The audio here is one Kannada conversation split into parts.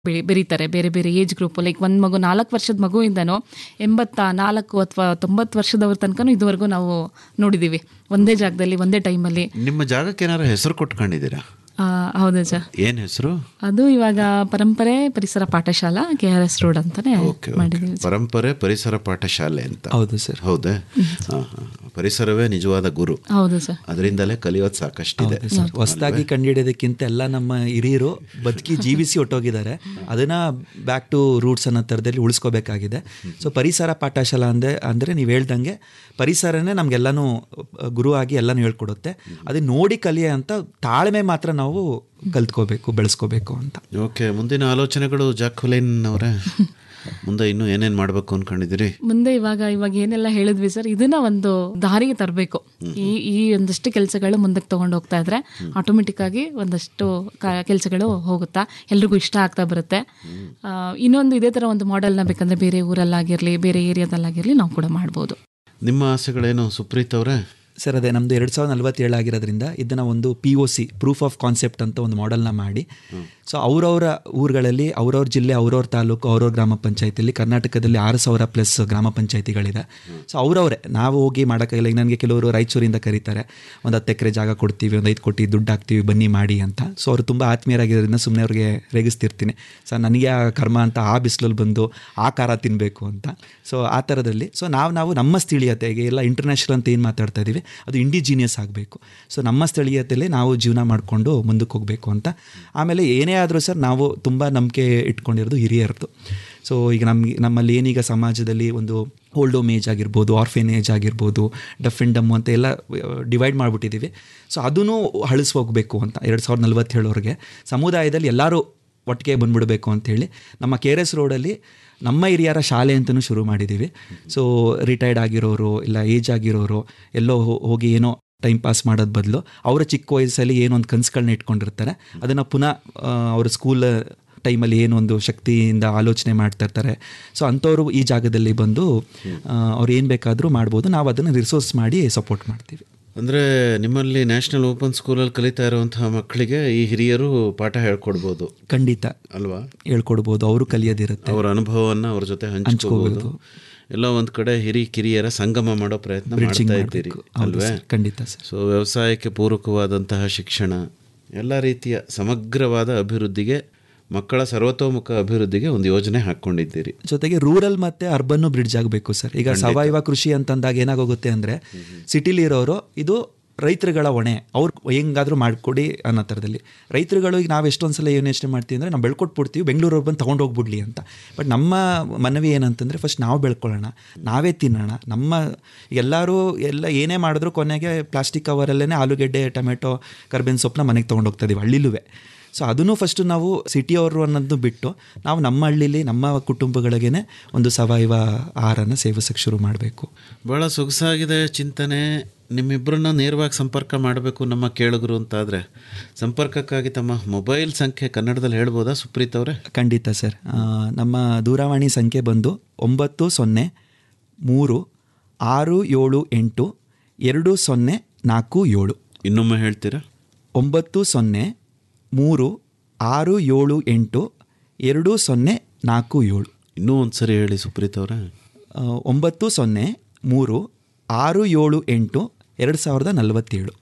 ಬೆಳಿ ಬೆರೀತಾರೆ ಬೇರೆ ಬೇರೆ ಏಜ್ ಗ್ರೂಪ್ ಲೈಕ್ ಒಂದು ಮಗು ನಾಲ್ಕು ವರ್ಷದ ಮಗುವಿಂದನೂ ಎಂಬತ್ತ ನಾಲ್ಕು ಅಥವಾ ತೊಂಬತ್ತು ವರ್ಷದವ್ರ ತನಕನೂ ಇದುವರೆಗೂ ನಾವು ನೋಡಿದ್ದೀವಿ ಒಂದೇ ಜಾಗದಲ್ಲಿ ಒಂದೇ ಟೈಮಲ್ಲಿ ನಿಮ್ಮ ಜಾಗಕ್ಕೆ ಏನಾರು ಹೆಸರು ಕೊಟ್ಕೊಂಡಿದ್ದೀರಾ ಹೌದಾ ಸರ್ ಏನ್ ಹೆಸರು ಅದು ಇವಾಗ Parampare Parisara Pathashala K R S road ಅಂತಾನೆ ಓಕೆ ಮಾಡಿದ್ದೀವಿ ಪರಂಪರೆ ಪರಿಸರ ಪಾಠಶಾಲೆ ಅಂತ ಹೌದು ಸರ್ ಹೌದೇ ಹಾ, ಹಾ. ಪರಿಸರವೇ ನಿಜವಾದ ಗುರು ಹೌದು ಸರ್ ಅದರಿಂದಲೇ ಕಲಿಯೋದು ಸಾಕಷ್ಟಿದೆ ಸರ್ ಹೊಸದಾಗಿ ಕಂಡುಹಿಡಿಯೋದಕ್ಕಿಂತ ಎಲ್ಲ ನಮ್ಮ ಹಿರಿಯರು ಬದುಕಿ ಜೀವಿಸಿ ಹೊಟ್ಟೋಗಿದ್ದಾರೆ ಅದನ್ನ ಬ್ಯಾಕ್ ಟು ರೂಟ್ಸ್ ಅನ್ನೋ ಥರದಲ್ಲಿ ಉಳಿಸ್ಕೋಬೇಕಾಗಿದೆ ಸೊ ಪರಿಸರ ಪಾಠಶಾಲಾ ಅಂದೆ ಅಂದರೆ ನೀವು ಹೇಳ್ದಂಗೆ ಪರಿಸರನೇ ನಮಗೆಲ್ಲನೂ ಗುರು ಆಗಿ ಎಲ್ಲನೂ ಹೇಳ್ಕೊಡುತ್ತೆ ಅದನ್ನ ನೋಡಿ ಕಲಿಯೋ ಅಂತ ತಾಳ್ಮೆ ಮಾತ್ರ ನಾವು ಕಲ್ತ್ಕೋಬೇಕು ಬೆಳೆಸ್ಕೋಬೇಕು ಅಂತ ಓಕೆ ಮುಂದಿನ ಆಲೋಚನೆಗಳು ಜಾಕ್ವಲೈನ್ ಅವರೇ ಮುಂದೆ ಇನ್ನೂ ಏನೇನ್ ಮಾಡ್ಬೇಕು ಅನ್ಕೊಂಡಿದ್ದೀರಿ ಮುಂದೆ ಇವಾಗ ಇವಾಗ ಏನೆಲ್ಲ ಹೇಳಿದ್ವಿ ಸರ್ ಇದನ್ನ ಒಂದು ದಾರಿಗೆ ತರಬೇಕು ಈ ಈ ಒಂದಷ್ಟು ಕೆಲಸಗಳು ಮುಂದಕ್ಕೆ ತಗೊಂಡು ಹೋಗ್ತಾ ಇದ್ರೆ ಆಟೋಮೆಟಿಕ್ ಆಗಿ ಒಂದಷ್ಟು ಕೆಲಸಗಳು ಹೋಗುತ್ತಾ ಎಲ್ರಿಗೂ ಇಷ್ಟ ಆಗ್ತಾ ಬರುತ್ತೆ ಆ, ಇನ್ನೊಂದು ಇದೇ ತರ ಒಂದು ಮಾಡೆಲ್ನ ಬೇಕಂದ್ರೆ ಬೇರೆ ಊರಲ್ಲಾಗಿರ್ಲಿ ಬೇರೆ ಏರಿಯಾದಲ್ಲಾಗಿರ್ಲಿ ನಾವು ಕೂಡ ಮಾಡ್ಬೋದು ನಿಮ್ಮ ಆಸೆಗಳೇನು ಸುಪ್ರೀತ್ ಅವರೇ ಸರ್ ಅದೇ ನಮ್ಮದು ಎರಡು ಸಾವಿರದ ನಲವತ್ತೇಳು ಆಗಿರೋದ್ರಿಂದ ಇದನ್ನು ಒಂದು P O C proof of concept ಅಂತ ಒಂದು ಮಾಡೆಲ್ನ ಮಾಡಿ ಸೊ ಅವರವರ ಊರುಗಳಲ್ಲಿ ಅವ್ರವ್ರ ಜಿಲ್ಲೆ ಅವ್ರವ್ರ ತಾಲೂಕು ಅವ್ರವ್ರ ಗ್ರಾಮ ಪಂಚಾಯತಿಯಲ್ಲಿ ಕರ್ನಾಟಕದಲ್ಲಿ ಆರು ಸಾವಿರ ಪ್ಲಸ್ ಗ್ರಾಮ ಪಂಚಾಯತಿಗಳಿದೆ ಸೊ ಅವರವರೇ ನಾವು ಹೋಗಿ ಮಾಡೋಕ್ಕಾಗಿಲ್ಲ ಈಗ ನನಗೆ ಕೆಲವರು ರಾಯಚೂರಿಂದ ಕರೀತಾರೆ ಒಂದು ಹತ್ತು ಎಕರೆ ಜಾಗ ಕೊಡ್ತೀವಿ ಒಂದು ಐದು ಕೋಟಿ ದುಡ್ಡು ಹಾಕ್ತೀವಿ ಬನ್ನಿ ಮಾಡಿ ಅಂತ ಸೊ ಅವರು ತುಂಬ ಆತ್ಮೀಯರಾಗಿರೋದ್ರಿಂದ ಸುಮ್ಮನೆ ಅವ್ರಿಗೆ ರೇಗಿಸ್ತಿರ್ತೀನಿ ಸರ್ ನನಗೆ ಆ ಕರ್ಮ ಅಂತ ಆ ಬಿಸಿಲಲ್ಲಿ ಬಂದು ಆ ಖಾರ ತಿನ್ನಬೇಕು ಅಂತ ಸೊ ಆ ಥರದಲ್ಲಿ ಸೊ ನಾವು ನಾವು ನಮ್ಮ ಸ್ಥಳೀಯತೆಗೆ ಎಲ್ಲ ಇಂಟರ್ನ್ಯಾಷನಲ್ ಅಂತ ಏನು ಮಾತಾಡ್ತಾ ಇದ್ದೀವಿ ಅದು ಇಂಡಿಜಿನಿಯಸ್ ಆಗಬೇಕು ಸೊ ನಮ್ಮ ಸ್ಥಳೀಯತೆಯಲ್ಲಿ ನಾವು ಜೀವನ ಮಾಡಿಕೊಂಡು ಮುಂದಕ್ಕೆ ಹೋಗಬೇಕು ಅಂತ ಆಮೇಲೆ ಏನೇ ಆದರೂ ಸರ್ ನಾವು ತುಂಬ ನಂಬಿಕೆ ಇಟ್ಕೊಂಡಿರೋದು ಹಿರಿಯರದು ಸೊ ಈಗ ನಮಗೆ ನಮ್ಮಲ್ಲಿ ಏನೀಗ ಸಮಾಜದಲ್ಲಿ ಒಂದು ಓಲ್ಡ್ ಹೋಮ್ ಏಜ್ ಆಗಿರ್ಬೋದು ಆರ್ಫೇನೇಜ್ ಆಗಿರ್ಬೋದು ಡಫ್ ಆ್ಯಂಡ್ ಡಮ್ ಅಂತ ಎಲ್ಲ ಡಿವೈಡ್ ಮಾಡಿಬಿಟ್ಟಿದ್ದೀವಿ ಸೊ ಅದನ್ನು ಅಳಿಸಿ ಹೋಗಬೇಕು ಅಂತ ಎರಡು ಸಾವಿರದ ನಲ್ವತ್ತೇಳವರೆಗೆ ಸಮುದಾಯದಲ್ಲಿ ಎಲ್ಲರೂ ಒಟ್ಟಿಗೆ ಬಂದ್ಬಿಡಬೇಕು ಅಂತೇಳಿ ನಮ್ಮ ಕೆ ಆರ್ ಎಸ್ ರೋಡಲ್ಲಿ ನಮ್ಮ ಹಿರಿಯರ ಶಾಲೆ ಅಂತಲೂ ಶುರು ಮಾಡಿದ್ದೀವಿ ಸೊ ರಿಟೈರ್ಡ್ ಆಗಿರೋರು ಇಲ್ಲ ಏಜ್ ಆಗಿರೋರು ಎಲ್ಲೋ ಹೋ- ಹೋಗಿ ಏನೋ ಟೈಮ್ ಪಾಸ್ ಮಾಡೋದು ಬದಲು ಅವರ ಚಿಕ್ಕ ವಯಸ್ಸಲ್ಲಿ ಏನೊಂದು ಕನಸುಗಳನ್ನ ಇಟ್ಕೊಂಡಿರ್ತಾರೆ ಅದನ್ನು ಪುನಃ ಆ, ಅವ್ರ ಸ್ಕೂಲ್ ಟೈಮಲ್ಲಿ ಏನೊಂದು ಶಕ್ತಿಯಿಂದ ಆಲೋಚನೆ ಮಾಡ್ತಾ ಇರ್ತಾರೆ ಸೊ ಅಂಥವ್ರು ಈ ಜಾಗದಲ್ಲಿ ಬಂದು ಆ, ಅವ್ರು ಏನು ಬೇಕಾದರೂ ಮಾಡ್ಬೋದು ನಾವು ಅದನ್ನು ರಿಸೋರ್ಸ್ ಮಾಡಿ ಸಪೋರ್ಟ್ ಮಾಡ್ತೀವಿ ಅಂದ್ರೆ ನಿಮ್ಮಲ್ಲಿ ನ್ಯಾಷನಲ್ ಓಪನ್ ಸ್ಕೂಲಲ್ಲಿ ಕಲಿತಾ ಇರುವಂತಹ ಮಕ್ಕಳಿಗೆ ಈ ಹಿರಿಯರು ಪಾಠ ಹೇಳ್ಕೊಡ್ಬೋದು ಖಂಡಿತ ಅಲ್ವಾ ಹೇಳ್ಕೊಡ್ಬೋದು ಅವರು ಕಲಿಯೋದಿರುತ್ತೆ ಅವರ ಅನುಭವವನ್ನ ಅವ್ರ ಜೊತೆ ಹಂಚ್ಕೋಬಹುದು ಎಲ್ಲೋ ಒಂದ್ ಕಡೆ ಹಿರಿ ಕಿರಿಯರ ಸಂಗಮ ಮಾಡೋ ಪ್ರಯತ್ನ ಮಾಡ್ತಾ ಇದ್ದೀರಿ ಅಲ್ವೇ ಖಂಡಿತ ಸರ್ ಸೊ ವ್ಯವಸಾಯಕ್ಕೆ ಪೂರಕವಾದಂತಹ ಶಿಕ್ಷಣ ಎಲ್ಲ ರೀತಿಯ ಸಮಗ್ರವಾದ ಅಭಿವೃದ್ಧಿಗೆ ಮಕ್ಕಳ ಸರ್ವತೋಮುಖ ಅಭಿವೃದ್ಧಿಗೆ ಒಂದು ಯೋಜನೆ ಹಾಕ್ಕೊಂಡಿದ್ದೀರಿ ಜೊತೆಗೆ ರೂರಲ್ ಮತ್ತೆ ಅರ್ಬನ್ನು ಬ್ರಿಡ್ಜ್ ಆಗಬೇಕು ಸರ್ ಈಗ ಸಾವಯವ ಕೃಷಿ ಅಂತಂದಾಗ ಏನಾಗೋಗುತ್ತೆ ಅಂದರೆ ಸಿಟಿಲಿ ಇರೋರು ಇದು ರೈತರುಗಳ ಹೊಣೆ ಅವ್ರು ಹೆಂಗಾದ್ರೂ ಮಾಡಿಕೊಡಿ ಅನ್ನೋ ಥರದಲ್ಲಿ ರೈತರುಗಳು ಈಗ ನಾವು ಎಷ್ಟೊಂದು ಸಲ ಏನು ಯೋಚನೆ ಮಾಡ್ತೀವಿ ಅಂದರೆ ನಾವು ಬೆಳ್ಕೊಟ್ಬಿಡ್ತೀವಿ ಬೆಂಗಳೂರವ್ರು ಬಂದು ತೊಗೊಂಡು ಹೋಗ್ಬಿಡ್ಲಿ ಅಂತ ಬಟ್ ನಮ್ಮ ಮನವಿ ಏನಂತಂದರೆ ಫಸ್ಟ್ ನಾವು ಬೆಳ್ಕೊಳ್ಳೋಣ ನಾವೇ ತಿನ್ನೋಣ ನಮ್ಮ ಎಲ್ಲರೂ ಎಲ್ಲ ಏನೇ ಮಾಡಿದ್ರು ಕೊನೆಗೆ ಪ್ಲಾಸ್ಟಿಕ್ ಕವರಲ್ಲೇ ಆಲೂಗೆಡ್ಡೆ ಟೊಮೆಟೊ ಕರ್ಬೇವಿನ ಸೊಪ್ಪನ್ನ ಮನೆಗೆ ತೊಗೊಂಡು ಹೋಗ್ತಾ ಇದೀವಿ ಹಳ್ಳಿಲುವೆ ಸೊ ಅದನ್ನು ಫಸ್ಟು ನಾವು ಸಿಟಿಯವರು ಅನ್ನೋದು ಬಿಟ್ಟು ನಾವು ನಮ್ಮ ಹಳ್ಳಿಲಿ ನಮ್ಮ ಕುಟುಂಬಗಳಿಗೇ ಒಂದು ಸಾವಯವ ಆಹಾರನ ಸೇವಿಸೋಕ್ಕೆ ಶುರು ಮಾಡಬೇಕು ಬಹಳ ಸೊಗಸಾಗಿದೆ ಚಿಂತನೆ ನಿಮ್ಮಿಬ್ಬರನ್ನ ನೇರವಾಗಿ ಸಂಪರ್ಕ ಮಾಡಬೇಕು ನಮ್ಮ ಕೇಳುಗರು ಅಂತಾದರೆ ಸಂಪರ್ಕಕ್ಕಾಗಿ ತಮ್ಮ ಮೊಬೈಲ್ ಸಂಖ್ಯೆ ಕನ್ನಡದಲ್ಲಿ ಹೇಳ್ಬೋದಾ ಸುಪ್ರೀತ್ ಅವರೇ ಖಂಡಿತ ಸರ್ ಆ, ನಮ್ಮ ದೂರವಾಣಿ ಸಂಖ್ಯೆ ಬಂದು ಒಂಬತ್ತು ಸೊನ್ನೆ ಮೂರು ಆರು ಏಳು ಎಂಟು ಎರಡು ಸೊನ್ನೆ ನಾಲ್ಕು ಏಳು ಇನ್ನೊಮ್ಮೆ ಹೇಳ್ತೀರಾ ಒಂಬತ್ತು ಸೊನ್ನೆ ಮೂರು ಆರು ಏಳು ಎಂಟು ಎರಡು ಸೊನ್ನೆ ನಾಲ್ಕು ಏಳು ಇನ್ನೂ ಒಂದು ಸರಿ ಹೇಳಿ ಸುಪ್ರೀತ್ ಅವರೇ ಆ, ಒಂಬತ್ತು ಸೊನ್ನೆ ಮೂರು ಆರು ಏಳು ಎಂಟು ಎರಡು ಸಾವಿರದ ನಲವತ್ತೇಳು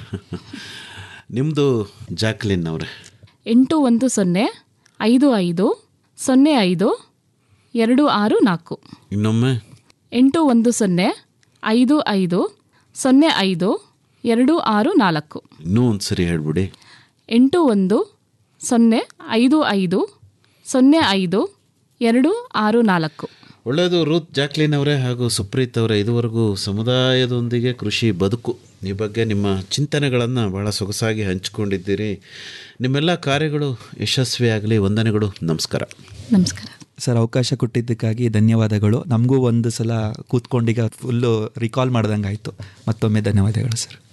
ನಿಮ್ಮದು ಜಾಕ್ಲಿನ್ ಅವರೇ ಎಂಟು ಒಂದು ಸೊನ್ನೆ ಐದು ಐದು ಸೊನ್ನೆ ಐದು ಎರಡು ಆರು ನಾಲ್ಕು ಇನ್ನೊಮ್ಮೆ ಎಂಟು ಒಂದು ಸೊನ್ನೆ ಐದು ಐದು ಸೊನ್ನೆ ಐದು ಎರಡು ಆರು ನಾಲ್ಕು ಇನ್ನೂ ಒಂದು ಸರಿ ಹೇಳ್ಬಿಡಿ ಎಂಟು ಒಂದು ಸೊನ್ನೆ ಐದು ಐದು ಸೊನ್ನೆ ಐದು ಎರಡು ಆರು ನಾಲ್ಕು ಒಳ್ಳೆಯದು ರೂತ್ ಜಾಕ್ಲಿನ್ ಅವರೇ ಹಾಗೂ ಸುಪ್ರೀತ್ ಅವರೇ ಇದುವರೆಗೂ ಸಮುದಾಯದೊಂದಿಗೆ ಕೃಷಿ ಬದುಕು ಈ ಬಗ್ಗೆ ನಿಮ್ಮ ಚಿಂತನೆಗಳನ್ನು ಬಹಳ ಸೊಗಸಾಗಿ ಹಂಚಿಕೊಂಡಿದ್ದೀರಿ ನಿಮ್ಮೆಲ್ಲ ಕಾರ್ಯಗಳು ಯಶಸ್ವಿಯಾಗಲಿ ವಂದನೆಗಳು ನಮಸ್ಕಾರ ನಮಸ್ಕಾರ ಸರ್ ಅವಕಾಶ ಕೊಟ್ಟಿದ್ದಕ್ಕಾಗಿ ಧನ್ಯವಾದಗಳು ನಮಗೂ ಒಂದು ಸಲ ಕೂತ್ಕೊಂಡೀಗ ಫುಲ್ಲು ರಿಕಾಲ್ ಮಾಡ್ದಂಗೆ ಆಯಿತು ಮತ್ತೊಮ್ಮೆ ಧನ್ಯವಾದಗಳು ಸರ್